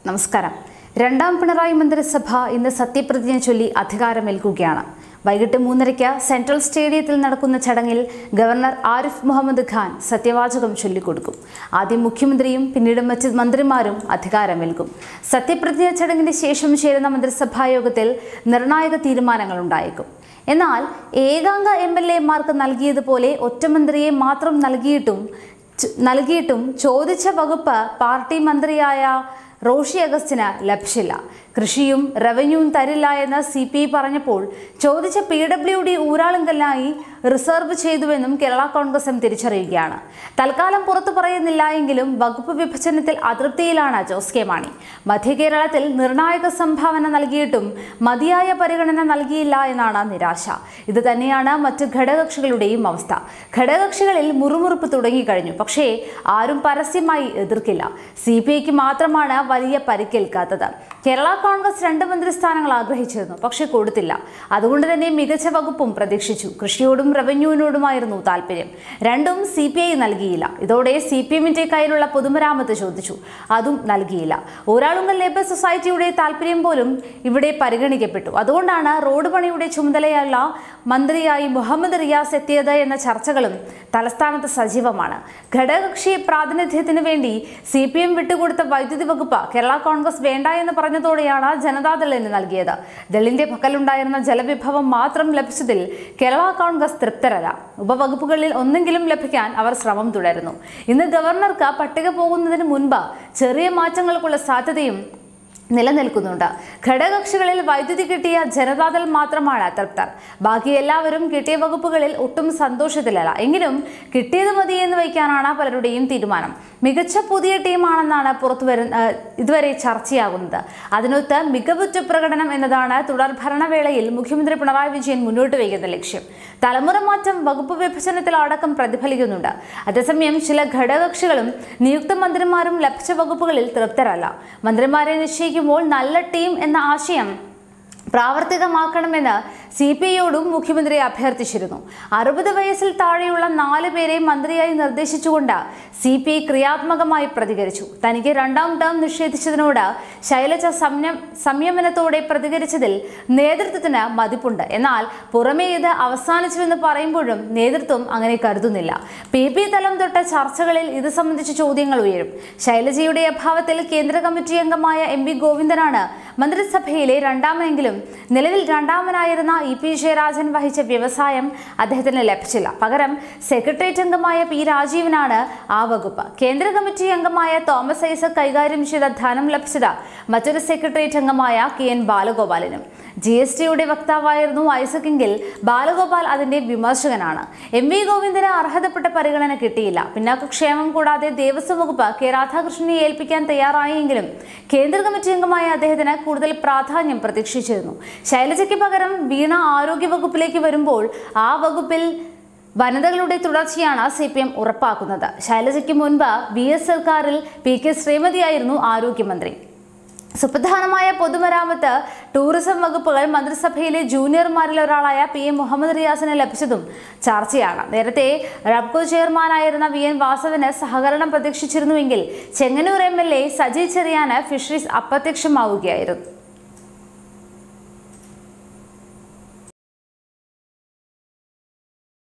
നമസ്കാരം രണ്ടാം പിണറായി മന്ത്രിസഭ ഇന്ന് സത്യപ്രതിജ്ഞ ചൊല്ലി അധികാരമേൽക്കുകയാണ് വൈകിട്ട് മൂന്നരയ്ക്ക് സെൻട്രൽ സ്റ്റേഡിയത്തിൽ നടക്കുന്ന ചടങ്ങിൽ ഗവർണർ ആരിഫ് മുഹമ്മദ് ഖാൻ സത്യവാചകം ചൊല്ലിക്കൊടുക്കും ആദ്യം മുഖ്യമന്ത്രിയും പിന്നീട് മറ്റ് മന്ത്രിമാരും അധികാരമേൽക്കും സത്യപ്രതിജ്ഞ ചടങ്ങിന് ശേഷം ചേരുന്ന മന്ത്രിസഭാ യോഗത്തിൽ നിർണായക തീരുമാനങ്ങൾ ഉണ്ടായേക്കും എന്നാൽ ഏകാംഗ എം എൽ എമാർക്ക് നൽകിയതുപോലെ ഒറ്റമന്ത്രിയെ മാത്രം നൽകിയിട്ടും ച- നൽകിയിട്ടും ചോദിച്ച വകുപ്പ് പാർട്ടി മന്ത്രിയായ റോഷി അഗസ്റ്റിന് ലഭിച്ചില്ല കൃഷിയും റവന്യൂവും തരില്ല എന്ന് സി പി ഐ പറഞ്ഞപ്പോൾ ചോദിച്ച പി ഡബ്ല്യു ഡി ഊരാളുങ്കലിനായി റിസർവ് ചെയ്തുവെന്നും കേരള കോൺഗ്രസും തിരിച്ചറിയുകയാണ് തൽക്കാലം പുറത്തു പറയുന്നില്ല എങ്കിലും വകുപ്പ് വിഭജനത്തിൽ അതൃപ്തിയിലാണ് ജോസ് കെ മാണി മധ്യ കേരളത്തിൽ നിർണായക സംഭാവന നൽകിയിട്ടും മതിയായ പരിഗണന നൽകിയില്ല എന്നാണ് നിരാശ ഇത് തന്നെയാണ് മറ്റ് ഘടകകക്ഷികളുടെയും അവസ്ഥ ഘടകകക്ഷികളിൽ മുറുമുറുപ്പ് തുടങ്ങിക്കഴിഞ്ഞു പക്ഷേ ആരും പരസ്യമായി എതിർക്കില്ല സി പി ഐക്ക് മാത്രമാണ് വലിയ പരിക്കേൽക്കാത്തത് കേരള കോൺഗ്രസ് രണ്ട് മന്ത്രിസ്ഥാനങ്ങൾ ആഗ്രഹിച്ചിരുന്നു പക്ഷേ കൊടുത്തില്ല അതുകൊണ്ട് തന്നെ മികച്ച വകുപ്പും പ്രതീക്ഷിച്ചു കൃഷിയോടും റവന്യൂവിനോടുമായിരുന്നു താല്പര്യം രണ്ടും സി പി ഐ നൽകിയില്ല ഇതോടെ സി പി എമ്മിന്റെ കയ്യിലുള്ള പൊതുമരാമത്ത് ചോദിച്ചു അതും നൽകിയില്ല ഊരാളുങ്കൽ ലേബർ സൊസൈറ്റിയുടെ താല്പര്യം പോലും ഇവിടെ പരിഗണിക്കപ്പെട്ടു അതുകൊണ്ടാണ് റോഡ് പണിയുടെ ചുമതലയുള്ള മന്ത്രിയായി മുഹമ്മദ് റിയാസ് എത്തിയത് എന്ന ചർച്ചകളും തലസ്ഥാനത്ത് സജീവമാണ് ഘടകകക്ഷി പ്രാതിനിധ്യത്തിന് വേണ്ടി സി പി എം വിട്ടുകൊടുത്ത വൈദ്യുതി വകുപ്പ് കേരള കോൺഗ്രസ് വേണ്ട എന്ന് പറഞ്ഞതോടെയാണ് ജനതാദളിന് നൽകിയത് ദളിന്റെ പക്കലുണ്ടായിരുന്ന ജലവിഭവം മാത്രം ലഭിച്ചതിൽ കേരള കോൺഗ്രസ് തൃപ്തരല്ല ഉപവകുപ്പുകളിൽ ഒന്നെങ്കിലും ലഭിക്കാൻ അവർ ശ്രമം തുടരുന്നു ഇന്ന് ഗവർണർക്ക് പട്ടിക പോകുന്നതിന് മുൻപ് ചെറിയ മാറ്റങ്ങൾക്കുള്ള സാധ്യതയും നിലനിൽക്കുന്നുണ്ട് ഘടകകക്ഷികളിൽ വൈദ്യുതി കിട്ടിയ ജനതാദൾ മാത്രമാണ് തൃപ്തർ ബാക്കി എല്ലാവരും കിട്ടിയ വകുപ്പുകളിൽ ഒട്ടും സന്തോഷത്തിലല്ല എങ്കിലും കിട്ടിയത് മതി എന്ന് വയ്ക്കാനാണ് പലരുടെയും തീരുമാനം മികച്ച പുതിയ ടീമാണെന്നാണ് പുറത്തു വരുന്ന ഏഹ് ഇതുവരെ ചർച്ചയാകുന്നത് അതിനൊത്ത് മികവുറ്റ പ്രകടനം എന്നതാണ് തുടർ ഭരണവേളയിൽ മുഖ്യമന്ത്രി പിണറായി വിജയൻ മുന്നോട്ട് വയ്ക്കുന്ന ലക്ഷ്യം തലമുറ മാറ്റം വകുപ്പ് വിഭജനത്തിൽ അടക്കം പ്രതിഫലിക്കുന്നുണ്ട് അതേസമയം ചില ഘടകകക്ഷികളും നിയുക്ത മന്ത്രിമാരും ലഭിച്ച വകുപ്പുകളിൽ തൃപ്തരല്ല മന്ത്രിമാരെ നിശ്ചയിക്കുമ്പോൾ നല്ല ടീം എന്ന ആശയം പ്രാവർത്തികമാക്കണമെന്ന് സി പി ഐയോടും മുഖ്യമന്ത്രി അഭ്യർത്ഥിച്ചിരുന്നു അറുപത് വയസ്സിൽ താഴെയുള്ള നാല് പേരെ മന്ത്രിയായി നിർദ്ദേശിച്ചുകൊണ്ട് സി പി ഐ ക്രിയാത്മകമായി പ്രതികരിച്ചു തനിക്ക് രണ്ടാം ടേം നിഷേധിച്ചതിനോട് ശൈലജ സംയം സംയമനത്തോടെ പ്രതികരിച്ചതിൽ നേതൃത്വത്തിന് മതിപ്പുണ്ട് എന്നാൽ പുറമേ ഇത് അവസാനിച്ചുവെന്ന് പറയുമ്പോഴും നേതൃത്വം അങ്ങനെ കരുതുന്നില്ല പി പി തലം തൊട്ട ചർച്ചകളിൽ ഇത് സംബന്ധിച്ച ചോദ്യങ്ങൾ ഉയരും ശൈലജയുടെ അഭാവത്തിൽ കേന്ദ്ര കമ്മിറ്റി അംഗമായ എം വി ഗോവിന്ദനാണ് മന്ത്രിസഭയിലെ രണ്ടാമനെങ്കിലും നിലവിൽ രണ്ടാമനായിരുന്ന ഇ പി ജയരാജൻ വഹിച്ച വ്യവസായം അദ്ദേഹത്തിന് ലഭിച്ചില്ല പകരം സെക്രട്ടേറിയറ്റ് അംഗമായ പി രാജീവനാണ് ആ വകുപ്പ് കേന്ദ്ര കമ്മിറ്റി അംഗമായ തോമസ് ഐസക് കൈകാര്യം ചെയ്ത ധനം ലഭിച്ചത് മറ്റൊരു സെക്രട്ടേറിയറ്റ് അംഗമായ കെ എൻ ബാലഗോപാലിനും ജി എസ് ടിയുടെ വക്താവായിരുന്നു ഐസക്കെങ്കിൽ ബാലഗോപാൽ അതിന്റെ വിമർശകനാണ് എം വി ഗോവിന്ദന് അർഹതപ്പെട്ട പരിഗണന കിട്ടിയില്ല പിന്നാക്കക്ഷേമം കൂടാതെ ദേവസ്വം വകുപ്പ് കെ രാധാകൃഷ്ണനെ ഏൽപ്പിക്കാൻ തയ്യാറായെങ്കിലും കേന്ദ്ര കമ്മിറ്റി അംഗമായ അദ്ദേഹത്തിന് കൂടുതൽ പ്രാധാന്യം പ്രതീക്ഷിച്ചിരുന്നു ശൈലജയ്ക്ക് പകരം വീണ ആരോഗ്യ വകുപ്പിലേക്ക് വരുമ്പോൾ ആ വകുപ്പിൽ വനിതകളുടെ തുടർച്ചയാണ് സി പി എം ഉറപ്പാക്കുന്നത് ശൈലജയ്ക്ക് മുൻപ് ബി എസ് സർക്കാരിൽ പി കെ ശ്രീമതിയായിരുന്നു ആരോഗ്യമന്ത്രി സുപ്രധാനമായ പൊതുമരാമത്ത് ടൂറിസം വകുപ്പുകൾ മന്ത്രിസഭയിലെ ജൂനിയർമാരിൽ ഒരാളായ പി എം മുഹമ്മദ് റിയാസിന് ലഭിച്ചതും ചർച്ചയാണ് നേരത്തെ റബ്കോ ചെയർമാനായിരുന്ന വി എൻ വാസവന് സഹകരണം പ്രതീക്ഷിച്ചിരുന്നുവെങ്കിൽ Chengannur M L A Saji ചെറിയാന് ഫിഷറീസ് അപ്രത്യക്ഷമാവുകയായിരുന്നു